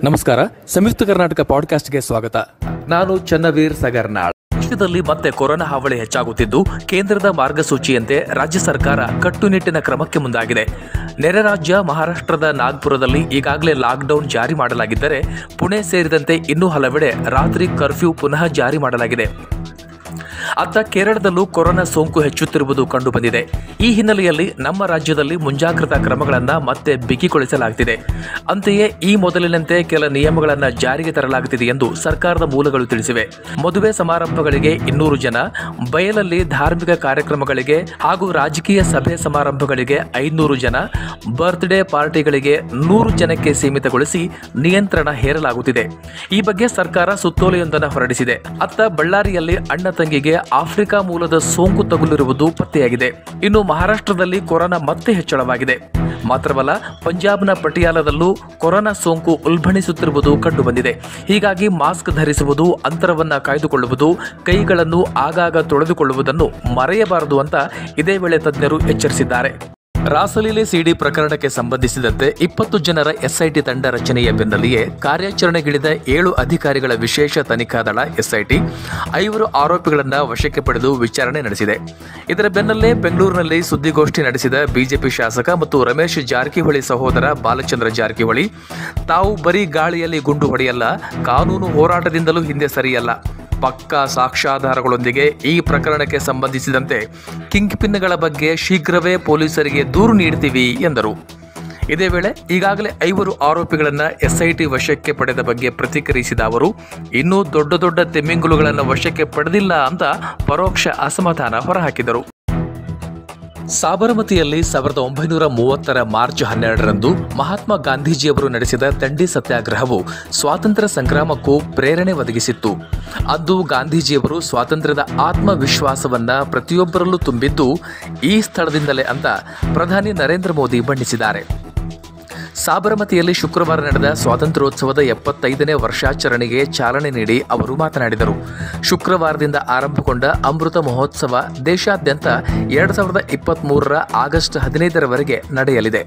ನಮಸ್ಕಾರ ಸಂಯುಕ್ತ ಕರ್ನಾಟಕ ಪಾಡ್ಕಾಸ್ಟ್ಗೆ ಸ್ವಾಗತ ನಾನು ಚನ್ನವೀರ್ ಸಗರ್ನಾಳ್ ದೇಶದಲ್ಲಿ ಮತ್ತೆ ಕೊರೋನಾ ಹಾವಳಿ ಹೆಚ್ಚಾಗುತ್ತಿದ್ದು ಕೇಂದ್ರದ ಮಾರ್ಗಸೂಚಿಯಂತೆ ರಾಜ್ಯ ಸರ್ಕಾರ ಕಟ್ಟುನಿಟ್ಟಿನ ಕ್ರಮಕ್ಕೆ ಮುಂದಾಗಿದೆ ನೆರೆ ರಾಜ್ಯ ಮಹಾರಾಷ್ಟ್ರದ ನಾಗ್ಪುರದಲ್ಲಿ ಈಗಾಗಲೇ ಲಾಕ್ಡೌನ್ ಜಾರಿ ಮಾಡಲಾಗಿದ್ದರೆ ಪುಣೆ ಸೇರಿದಂತೆ ಇನ್ನೂ ಹಲವೆಡೆ ರಾತ್ರಿ ಕರ್ಫ್ಯೂ ಪುನಃ ಜಾರಿ ಮಾಡಲಾಗಿದೆ ಅತ್ತ ಕೇರಳದಲ್ಲೂ ಕೊರೋನಾ ಸೋಂಕು ಹೆಚ್ಚುತ್ತಿರುವುದು ಕಂಡುಬಂದಿದೆ ಈ ಹಿನ್ನೆಲೆಯಲ್ಲಿ ನಮ್ಮ ರಾಜ್ಯದಲ್ಲಿ ಮುಂಜಾಗ್ರತಾ ಕ್ರಮಗಳನ್ನು ಮತ್ತೆ ಬಿಗಿಗೊಳಿಸಲಾಗುತ್ತಿದೆ ಅಂತೆಯೇ ಈ ಮೊದಲಿನಂತೆ ಕೆಲ ನಿಯಮಗಳನ್ನು ಜಾರಿಗೆ ತರಲಾಗುತ್ತಿದೆ ಎಂದು ಸರ್ಕಾರದ ಮೂಲಗಳು ತಿಳಿಸಿವೆ ಮದುವೆ ಸಮಾರಂಭಗಳಿಗೆ ಇನ್ನೂರು ಜನ ಬಯಲಲ್ಲಿ ಧಾರ್ಮಿಕ ಕಾರ್ಯಕ್ರಮಗಳಿಗೆ ಹಾಗೂ ರಾಜಕೀಯ ಸಭೆ ಸಮಾರಂಭಗಳಿಗೆ ಐನೂರು ಜನ ಬರ್ತ್ಡೇ ಪಾರ್ಟಿಗಳಿಗೆ ನೂರು ಜನಕ್ಕೆ ಸೀಮಿತಗೊಳಿಸಿ ನಿಯಂತ್ರಣ ಹೇರಲಾಗುತ್ತಿದೆ ಈ ಬಗ್ಗೆ ಸರ್ಕಾರ ಸುತ್ತೋಲೆಯೊಂದನ್ನು ಹೊರಡಿಸಿದೆ ಅತ್ತ ಬಳ್ಳಾರಿಯಲ್ಲಿ ಅಣ್ಣ ತಂಗಿಗೆ ಆಫ್ರಿಕಾ ಮೂಲದ ಸೋಂಕು ತಗುಲಿರುವುದು ಪತ್ತೆಯಾಗಿದೆ ಇನ್ನು ಮಹಾರಾಷ್ಟ್ರದಲ್ಲಿ ಕೊರೋನಾ ಮತ್ತೆ ಹೆಚ್ಚಳವಾಗಿದೆ ಮಾತ್ರವಲ್ಲ ಪಂಜಾಬ್ನ ಪಟಿಯಾಲದಲ್ಲೂ ಕೊರೋನಾ ಸೋಂಕು ಉಲ್ಬಣಿಸುತ್ತಿರುವುದು ಕಂಡುಬಂದಿದೆ ಹೀಗಾಗಿ ಮಾಸ್ಕ್ ಧರಿಸುವುದು ಅಂತರವನ್ನ ಕಾಯ್ದುಕೊಳ್ಳುವುದು ಕೈಗಳನ್ನು ಆಗಾಗ ತೊಳೆದುಕೊಳ್ಳುವುದನ್ನು ಮರೆಯಬಾರದು ಅಂತ ಇದೇ ವೇಳೆ ತಜ್ಞರು ಎಚ್ಚರಿಸಿದ್ದಾರೆ ರಾಸಲೀಲೆ ಸಿಡಿ ಪ್ರಕರಣಕ್ಕೆ ಸಂಬಂಧಿಸಿದಂತೆ ಇಪ್ಪತ್ತು ಜನರ ಎಸ್ಐಟಿ ತಂಡ ರಚನೆಯ ಬೆನ್ನಲ್ಲಿಯೇ ಕಾರ್ಯಾಚರಣೆಗಿಳಿದ ಏಳು ಅಧಿಕಾರಿಗಳ ವಿಶೇಷ ತನಿಖಾ ದಳ ಎಸ್ಐಟಿ ಐವರು ಆರೋಪಿಗಳನ್ನ ವಶಕ್ಕೆ ಪಡೆದು ವಿಚಾರಣೆ ನಡೆಸಿದೆ ಇದರ ಬೆನ್ನಲ್ಲೇ ಬೆಂಗಳೂರಿನಲ್ಲಿ ಸುದ್ದಿಗೋಷ್ಠಿ ನಡೆಸಿದ ಬಿಜೆಪಿ ಶಾಸಕ ಮತ್ತು ರಮೇಶ್ ಜಾರಕಿಹೊಳಿ ಸಹೋದರ ಬಾಲಚಂದ್ರ ಜಾರಕಿಹೊಳಿ ತಾವು ಬರೀ ಗಾಳಿಯಲ್ಲಿ ಗುಂಡು ಹೊಡೆಯಲ್ಲ ಕಾನೂನು ಹೋರಾಟದಿಂದಲೂ ಹಿಂದೆ ಸರಿಯಲ್ಲ ಪಕ್ಕಾ ಸಾಕ್ಷ್ಯಾಧಾರಗಳೊಂದಿಗೆ ಈ ಪ್ರಕರಣಕ್ಕೆ ಸಂಬಂಧಿಸಿದಂತೆ ಕಿಂಗ್ ಪಿನ್ಗಳ ಬಗ್ಗೆ ಶೀಘ್ರವೇ ಪೊಲೀಸರಿಗೆ ದೂರು ನೀಡ್ತೀವಿ ಎಂದರು ಇದೇ ವೇಳೆ ಈಗಾಗಲೇ ಐವರು ಆರೋಪಿಗಳನ್ನ ಎಸ್ಐಟಿ ವಶಕ್ಕೆ ಪಡೆದ ಬಗ್ಗೆ ಪ್ರತಿಕ್ರಿಯಿಸಿದ ಅವರು ಇನ್ನೂ ದೊಡ್ಡ ದೊಡ್ಡ ತೆಮ್ಮಿಂಗುಲುಗಳನ್ನು ವಶಕ್ಕೆ ಪಡೆದಿಲ್ಲ ಅಂತ ಪರೋಕ್ಷ ಅಸಮಾಧಾನ ಹೊರಹಾಕಿದರು ಸಾಬರಮತಿಯಲ್ಲಿ ಸಾವಿರದ ಒಂಬೈನೂರ ಮೂವತ್ತರ ಮಾರ್ಚ್ ಹನ್ನೆರಡರಂದು ಮಹಾತ್ಮ ಗಾಂಧೀಜಿಯವರು ನಡೆಸಿದ ದಂಡಿ ಸತ್ಯಾಗ್ರಹವು ಸ್ವಾತಂತ್ರ್ಯ ಸಂಗ್ರಾಮಕ್ಕೂ ಪ್ರೇರಣೆ ಒದಗಿಸಿತ್ತು ಅಂದು ಗಾಂಧೀಜಿಯವರು ಸ್ವಾತಂತ್ರ್ಯದ ಆತ್ಮವಿಶ್ವಾಸವನ್ನ ಪ್ರತಿಯೊಬ್ಬರಲ್ಲೂ ತುಂಬಿದ್ದು ಈ ಸ್ಥಳದಿಂದಲೇ ಅಂತ ಪ್ರಧಾನಿ ನರೇಂದ್ರ ಮೋದಿ ಬಣ್ಣಿಸಿದ್ದಾರೆ ಸಾಬರಮತಿಯಲ್ಲಿ ಶುಕ್ರವಾರ ನಡೆದ ಸ್ವಾತಂತ್ರ್ಯೋತ್ಸವದ ಎಪ್ಪತ್ತೈದನೇ ವರ್ಷಾಚರಣೆಗೆ ಚಾಲನೆ ನೀಡಿ ಅವರು ಮಾತನಾಡಿದರು ಶುಕ್ರವಾರದಿಂದ ಆರಂಭಗೊಂಡ ಅಮೃತ ಮಹೋತ್ಸವ ದೇಶಾದ್ಯಂತ ಎರಡು ಸಾವಿರದ ಇಪ್ಪತ್ತ್ಮೂರರ ಆಗಸ್ಟ್ ಹದಿನೈದರವರೆಗೆ ನಡೆಯಲಿದೆ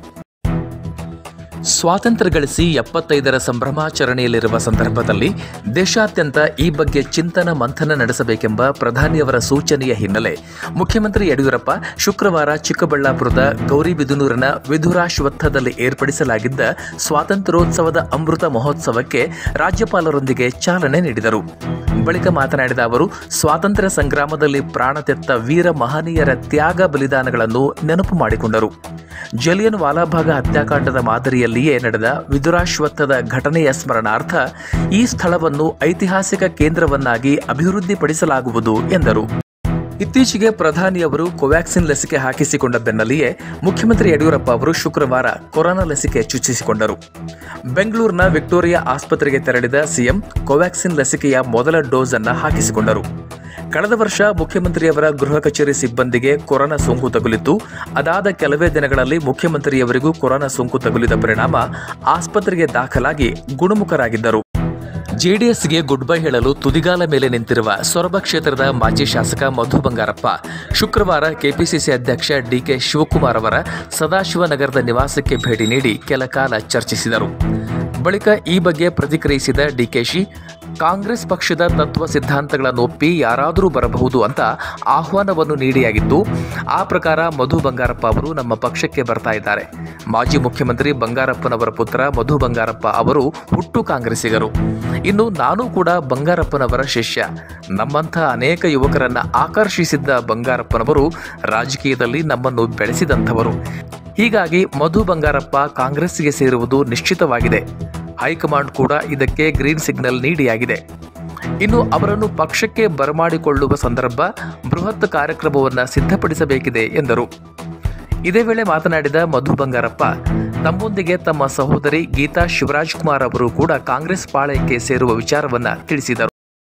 ಸ್ವಾತಂತ್ರ್ಯ ಗಳಿಸಿ ಎಪ್ಪತ್ತೈದರ ಸಂಭ್ರಮಾಚರಣೆಯಲ್ಲಿರುವ ಸಂದರ್ಭದಲ್ಲಿ ದೇಶಾದ್ಯಂತ ಈ ಬಗ್ಗೆ ಚಿಂತನ ಮಂಥನ ನಡೆಸಬೇಕೆಂಬ ಪ್ರಧಾನಿಯವರ ಸೂಚನೆಯ ಹಿನ್ನೆಲೆ ಮುಖ್ಯಮಂತ್ರಿ ಯಡಿಯೂರಪ್ಪ ಶುಕ್ರವಾರ ಚಿಕ್ಕಬಳ್ಳಾಪುರದ ಗೌರಿಬಿದನೂರಿನ ವಿಧುರಾಶ್ವತ್ಥದಲ್ಲಿ ಏರ್ಪಡಿಸಲಾಗಿದ್ದ ಸ್ವಾತಂತ್ರ್ಯೋತ್ಸವದ ಅಮೃತ ಮಹೋತ್ಸವಕ್ಕೆ ರಾಜ್ಯಪಾಲರೊಂದಿಗೆ ಚಾಲನೆ ನೀಡಿದರು ಬಳಿಕ ಮಾತನಾಡಿದ ಅವರು ಸ್ವಾತಂತ್ರ್ಯ ಸಂಗ್ರಾಮದಲ್ಲಿ ಪ್ರಾಣ ತೆತ್ತ ವೀರ ಮಹನೀಯರ ತ್ಯಾಗ ಬಲಿದಾನಗಳನ್ನು ನೆನಪು ಮಾಡಿಕೊಂಡರು ಜಲಿಯನ್ ವಾಲಾಬಾಗ ಹತ್ಯಾಕಾಂಡದ ಮಾದರಿಯಲ್ಲಿಯೇ ನಡೆದ ವಿದುರಾಶ್ವತ್ಥದ ಘಟನೆಯ ಸ್ಮರಣಾರ್ಥ ಈ ಸ್ಥಳವನ್ನು ಐತಿಹಾಸಿಕ ಕೇಂದ್ರವನ್ನಾಗಿ ಅಭಿವೃದ್ಧಿಪಡಿಸಲಾಗುವುದು ಎಂದರು ಇತ್ತೀಚೆಗೆ ಪ್ರಧಾನಿಯವರು ಕೋವ್ಯಾಕ್ಸಿನ್ ಲಸಿಕೆ ಹಾಕಿಸಿಕೊಂಡ ಬೆನ್ನಲ್ಲಿಯೇ ಮುಖ್ಯಮಂತ್ರಿ ಯಡಿಯೂರಪ್ಪ ಅವರು ಶುಕ್ರವಾರ ಕೊರೋನಾ ಲಸಿಕೆ ಚುಚ್ಚಿಸಿಕೊಂಡರು ಬೆಂಗಳೂರಿನ ವಿಕ್ಟೋರಿಯಾ ಆಸ್ಪತ್ರೆಗೆ ತೆರಳಿದ ಸಿಎಂ ಕೋವ್ಯಾಕ್ಸಿನ್ ಲಸಿಕೆಯ ಮೊದಲ ಡೋಸ್ ಅನ್ನ ಹಾಕಿಸಿಕೊಂಡರು ಕಳೆದ ವರ್ಷ ಮುಖ್ಯಮಂತ್ರಿಯವರ ಗೃಹ ಕಚೇರಿ ಸಿಬ್ಬಂದಿಗೆ ಕೊರೋನಾ ಸೋಂಕು ತಗುಲಿತ್ತು ಅದಾದ ಕೆಲವೇ ದಿನಗಳಲ್ಲಿ ಮುಖ್ಯಮಂತ್ರಿಯವರಿಗೂ ಕೊರೋನಾ ಸೋಂಕು ತಗುಲಿದ ಪರಿಣಾಮ ಆಸ್ಪತ್ರೆಗೆ ದಾಖಲಾಗಿ ಗುಣಮುಖರಾಗಿದ್ದರು ಜೆಡಿಎಸ್ಗೆ ಗುಡ್ ಬೈ ಹೇಳಲು ತುದಿಗಾಲ ಮೇಲೆ ನಿಂತಿರುವ ಸೊರಬ ಕ್ಷೇತ್ರದ ಮಾಜಿ ಶಾಸಕ ಮಧು ಬಂಗಾರಪ್ಪ ಶುಕ್ರವಾರ ಕೆಪಿಸಿಸಿ ಅಧ್ಯಕ್ಷ ಡಿಕೆ ಶಿವಕುಮಾರ್ ಅವರ ಸದಾಶಿವನಗರದ ನಿವಾಸಕ್ಕೆ ಭೇಟಿ ನೀಡಿ ಕೆಲ ಕಾಲ ಚರ್ಚಿಸಿದರು ಬಳಿಕ ಈ ಬಗ್ಗೆ ಪ್ರತಿಕ್ರಿಯಿಸಿದ ಡಿಕೆಶಿ ಕಾಂಗ್ರೆಸ್ ಪಕ್ಷದ ತತ್ವ ಸಿದ್ಧಾಂತಗಳನ್ನು ಒಪ್ಪಿ ಯಾರಾದರೂ ಬರಬಹುದು ಅಂತ ಆಹ್ವಾನವನ್ನು ನೀಡಿಯಾಗಿದ್ದು ಆ ಪ್ರಕಾರ ಮಧು ಬಂಗಾರಪ್ಪ ಅವರು ನಮ್ಮ ಪಕ್ಷಕ್ಕೆ ಬರ್ತಾ ಇದ್ದಾರೆ ಮಾಜಿ ಮುಖ್ಯಮಂತ್ರಿ ಬಂಗಾರಪ್ಪನವರ ಪುತ್ರ ಮಧು ಬಂಗಾರಪ್ಪ ಅವರು ಹುಟ್ಟು ಕಾಂಗ್ರೆಸ್ಸಿಗರು ಇನ್ನು ನಾನು ಕೂಡ ಬಂಗಾರಪ್ಪನವರ ಶಿಷ್ಯ ನಮ್ಮಂಥ ಅನೇಕ ಯುವಕರನ್ನ ಆಕರ್ಷಿಸಿದ್ದ ಬಂಗಾರಪ್ಪನವರು ರಾಜಕೀಯದಲ್ಲಿ ನಮ್ಮನ್ನು ಬೆಳೆಸಿದಂಥವರು ಹೀಗಾಗಿ ಮಧು ಬಂಗಾರಪ್ಪ ಕಾಂಗ್ರೆಸ್ಸಿಗೆ ಸೇರುವುದು ನಿಶ್ಚಿತವಾಗಿದೆ ಹೈಕಮಾಂಡ್ ಕೂಡ ಇದಕ್ಕೆ ಗ್ರೀನ್ ಸಿಗ್ನಲ್ ನೀಡಿಯಾಗಿದೆ ಇನ್ನು ಅವರನ್ನು ಪಕ್ಷಕ್ಕೆ ಬರಮಾಡಿಕೊಳ್ಳುವ ಸಂದರ್ಭ ಬೃಹತ್ ಕಾರ್ಯಕ್ರಮವನ್ನು ಸಿದ್ಧಪಡಿಸಬೇಕಿದೆ ಎಂದರು ಇದೇ ವೇಳೆ ಮಾತನಾಡಿದ ಮಧು ಬಂಗಾರಪ್ಪ ತಮ್ಮೊಂದಿಗೆ ತಮ್ಮ ಸಹೋದರಿ ಗೀತಾ ಶಿವರಾಜ್ ಕುಮಾರ್ ಅವರು ಕೂಡ ಕಾಂಗ್ರೆಸ್ ಪಾಳಯಕ್ಕೆ ಸೇರುವ ವಿಚಾರವನ್ನ ತಿಳಿಸಿದರು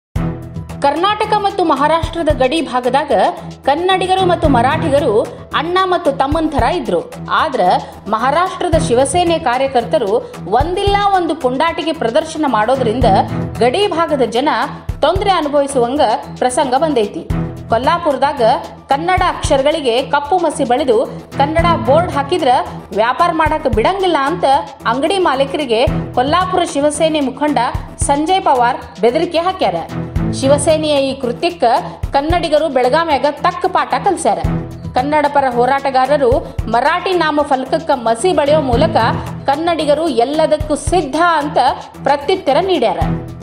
ಕರ್ನಾಟಕ ಮತ್ತು ಮಹಾರಾಷ್ಟ್ರದ ಗಡಿ ಭಾಗದಾಗ ಕನ್ನಡಿಗರು ಮತ್ತು ಮರಾಠಿಗರು ಅಣ್ಣ ಮತ್ತು ತಮ್ಮನ ಥರ ಇದ್ರು ಆದ್ರ ಮಹಾರಾಷ್ಟ್ರದ ಶಿವಸೇನೆ ಕಾರ್ಯಕರ್ತರು ಒಂದಿಲ್ಲ ಒಂದು ಪುಂಡಾಟಿಕೆ ಪ್ರದರ್ಶನ ಮಾಡೋದ್ರಿಂದ ಗಡಿ ಭಾಗದ ಜನ ತೊಂದರೆ ಅನುಭವಿಸುವಂಗ ಪ್ರಸಂಗ ಬಂದೈತಿ ಕೊಲ್ಲಾಪುರದಾಗ ಕನ್ನಡ ಅಕ್ಷರಗಳಿಗೆ ಕಪ್ಪು ಮಸಿ ಬಳಿದು ಕನ್ನಡ ಬೋರ್ಡ್ ಹಾಕಿದ್ರ ವ್ಯಾಪಾರ ಮಾಡಕ್ ಬಿಡಂಗಿಲ್ಲ ಅಂತ ಅಂಗಡಿ ಮಾಲೀಕರಿಗೆ ಕೊಲ್ಲಾಪುರ ಶಿವಸೇನೆ ಮುಖಂಡ ಸಂಜಯ್ ಪವಾರ್ ಬೆದರಿಕೆ ಹಾಕ್ಯಾರ ಶಿವಸೇನೆಯ ಈ ಕೃತ್ಯಕ್ಕ ಕನ್ನಡಿಗರು ಬೆಳಗಾವ್ಯಾಗ ತಕ್ಕ ಪಾಠ ಕಲ್ಸ್ಯಾರ ಕನ್ನಡ ಪರ ಹೋರಾಟಗಾರರು ಮರಾಠಿ ನಾಮ ಫಲಕಕ್ಕ ಮಸಿ ಬಳಿಯೋ ಮೂಲಕ ಕನ್ನಡಿಗರು ಎಲ್ಲದಕ್ಕೂ ಸಿದ್ಧ ಅಂತ ಪ್ರತ್ಯುತ್ತರ ನೀಡ್ಯಾರ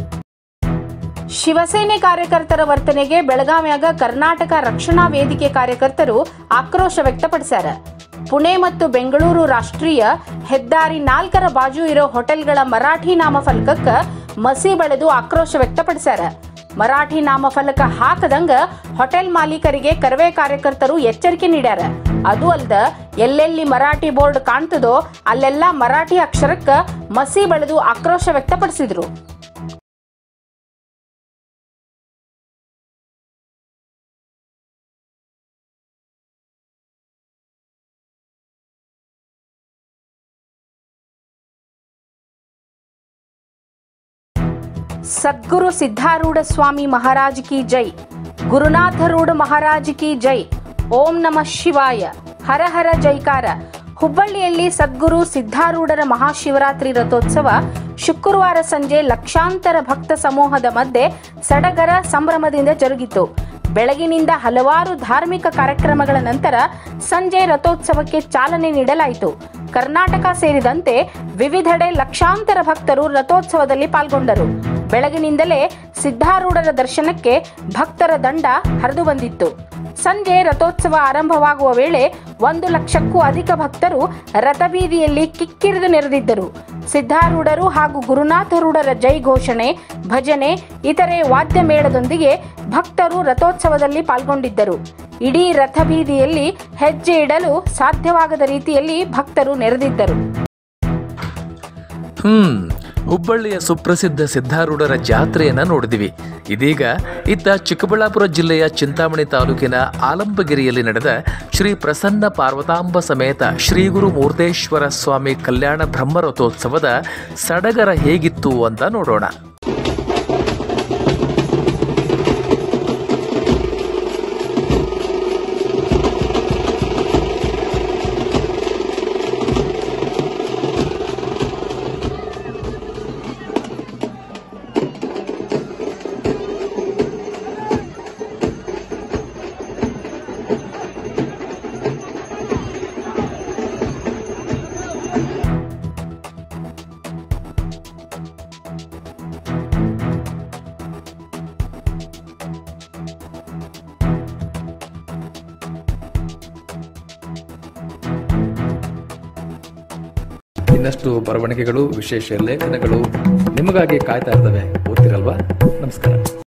ಶಿವಸೇನೆ ಕಾರ್ಯಕರ್ತರ ವರ್ತನೆಗೆ ಬೆಳಗಾವ್ಯಾಗ ಕರ್ನಾಟಕ ರಕ್ಷಣಾ ವೇದಿಕೆ ಕಾರ್ಯಕರ್ತರು ಆಕ್ರೋಶ ವ್ಯಕ್ತಪಡಿಸ್ಯಾರ ಪುಣೆ ಮತ್ತು ಬೆಂಗಳೂರು ರಾಷ್ಟ್ರೀಯ ಹೆದ್ದಾರಿ ನಾಲ್ಕರ ಬಾಜು ಇರೋ ಹೋಟೆಲ್ಗಳ ಮರಾಠಿ ನಾಮಫಲಕಕ್ಕ ಮಸಿ ಬಳೆದು ಆಕ್ರೋಶ ವ್ಯಕ್ತಪಡಿಸ್ಯಾರ ಮರಾಠಿ ನಾಮಫಲಕ ಹಾಕದಂಗ ಹೋಟೆಲ್ ಮಾಲೀಕರಿಗೆ ಕರವೇ ಕಾರ್ಯಕರ್ತರು ಎಚ್ಚರಿಕೆ ನೀಡ್ಯಾರ ಅದು ಅಲ್ದ ಎಲ್ಲೆಲ್ಲಿ ಮರಾಠಿ ಬೋರ್ಡ್ ಕಾಣ್ತದೋ ಅಲ್ಲೆಲ್ಲ ಮರಾಠಿ ಅಕ್ಷರಕ್ಕ ಮಸಿ ಬಳೆದು ಆಕ್ರೋಶ ವ್ಯಕ್ತಪಡಿಸಿದ್ರು ಸದ್ಗುರು ಸಿದ್ಧಾರೂಢ ಸ್ವಾಮಿ ಮಹಾರಾಜ್ ಕಿ ಜೈ ಗುರುನಾಥರೂಢ ಮಹಾರಾಜ್ ಕಿ ಜೈ ಓಂ ನಮಃ ಶಿವಾಯ ಹರ ಹರ ಜೈಕಾರ ಹುಬ್ಬಳ್ಳಿಯಲ್ಲಿ ಸದ್ಗುರು ಸಿದ್ಧಾರೂಢರ ಮಹಾಶಿವರಾತ್ರಿ ರಥೋತ್ಸವ ಶುಕ್ರವಾರ ಸಂಜೆ ಲಕ್ಷಾಂತರ ಭಕ್ತ ಸಮೂಹದ ಮಧ್ಯೆ ಸಡಗರ ಸಂಭ್ರಮದಿಂದ ಜರುಗಿತು ಬೆಳಗಿನಿಂದ ಹಲವಾರು ಧಾರ್ಮಿಕ ಕಾರ್ಯಕ್ರಮಗಳ ನಂತರ ಸಂಜೆ ರಥೋತ್ಸವಕ್ಕೆ ಚಾಲನೆ ನೀಡಲಾಯಿತು ಕರ್ನಾಟಕ ಸೇರಿದಂತೆ ವಿವಿಧೆಡೆ ಲಕ್ಷಾಂತರ ಭಕ್ತರು ರಥೋತ್ಸವದಲ್ಲಿ ಪಾಲ್ಗೊಂಡರು ಬೆಳಗಿನಿಂದಲೇ ಸಿದ್ಧಾರೂಢರ ದರ್ಶನಕ್ಕೆ ಭಕ್ತರ ದಂಡ ಹರಿದು ಬಂದಿತ್ತು ಸಂಜೆ ರಥೋತ್ಸವ ಆರಂಭವಾಗುವ ವೇಳೆ ಒಂದು ಲಕ್ಷಕ್ಕೂ ಅಧಿಕ ಭಕ್ತರು ರಥಬೀದಿಯಲ್ಲಿ ಕಿಕ್ಕಿರಿದು ನೆರೆದಿದ್ದರು ಸಿದ್ಧಾರೂಢರು ಹಾಗೂ ಗುರುನಾಥರೂಢರ ಜೈ ಘೋಷಣೆ ಭಜನೆ ಇತರೆ ವಾದ್ಯ ಮೇಳದೊಂದಿಗೆ ಭಕ್ತರು ರಥೋತ್ಸವದಲ್ಲಿ ಪಾಲ್ಗೊಂಡಿದ್ದರು ಇಡೀ ರಥಬೀದಿಯಲ್ಲಿ ಹೆಜ್ಜೆ ಇಡಲು ಸಾಧ್ಯವಾಗದ ರೀತಿಯಲ್ಲಿ ಭಕ್ತರು ನೆರೆದಿದ್ದರು ಹ್ಮ್ ಹುಬ್ಬಳ್ಳಿಯ ಸುಪ್ರಸಿದ್ಧ ಸಿದ್ಧಾರೂಢರ ಜಾತ್ರೆಯನ್ನ ನೋಡಿದಿವಿ ಇದೀಗ ಇತ್ತ ಚಿಕ್ಕಬಳ್ಳಾಪುರ ಜಿಲ್ಲೆಯ ಚಿಂತಾಮಣಿ ತಾಲೂಕಿನ ಆಲಂಬಗಿರಿಯಲ್ಲಿ ನಡೆದ ಶ್ರೀ ಪ್ರಸನ್ನ ಪಾರ್ವತಾಂಬ ಸಮೇತ ಶ್ರೀ ಗುರು ಮೂರ್ತೇಶ್ವರ ಸ್ವಾಮಿ ಕಲ್ಯಾಣ ಬ್ರಹ್ಮರಥೋತ್ಸವದ ಸಡಗರ ಹೇಗಿತ್ತು ಅಂತ ನೋಡೋಣ ಇನ್ನಷ್ಟು ಬರವಣಿಗೆಗಳು ವಿಶೇಷ ಲೇಖನಗಳು ನಿಮಗಾಗಿ ಕಾಯ್ತಾ ಇರ್ತವೆ ಓದ್ತಿರಲ್ವಾ ನಮಸ್ಕಾರ